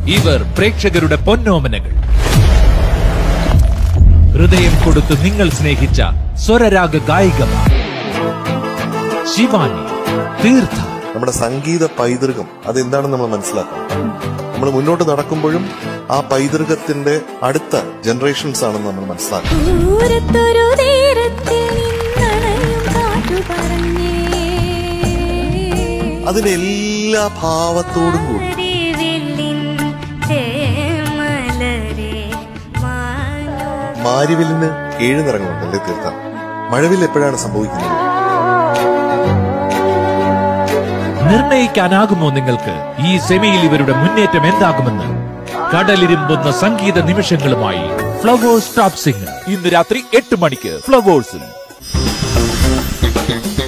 ഇവർ പ്രേക്ഷകരുടെ പൊന്നോമനകൾ ഹൃദയം കൊടുത്ത് നിങ്ങൾ സ്നേഹിച്ച സ്വരരാഗ ഗായികമാർ ശിവാനി തീർത്ഥ നമ്മുടെ സംഗീത പൈതൃകം അതെന്താണെന്ന് നമ്മൾ മനസ്സിലാക്കണം നമ്മൾ മുന്നോട്ട് നടക്കുമ്പോഴും ആ പൈതൃകത്തിന്റെ അടുത്ത ജനറേഷൻസ് ആണെന്ന് നമ്മൾ മനസ്സിലാക്കണം ദൂരത്തൊരു തീരത്തിൽ നിന്നണയും കാറ്റു പറഞ്ഞേ അതിന്റെ എല്ലാ ഭാവത്തോടും കൂടി വില്ലിൻ തേമലരെ മാനോ മാരിവില്ലിന് ഏഴ് നിറങ്ങളുണ്ടല്ലേ തീർത്ഥ മഴവിൽ എപ്പോഴാണ് സംഭവിക്കുന്നത് നിർണയിക്കാനാകുമോ നിങ്ങൾക്ക് ഈ സെമിയിൽ ഇവരുടെ മുന്നേറ്റം എന്താകുമെന്ന് കടലിരുമ്പുന്ന സംഗീത നിമിഷങ്ങളുമായി ഫ്ലവേഴ്സ് ടോപ്പ് സിംഗർ ഇന്ന് രാത്രി എട്ട് മണിക്ക് ഫ്ലവേഴ്സിൽ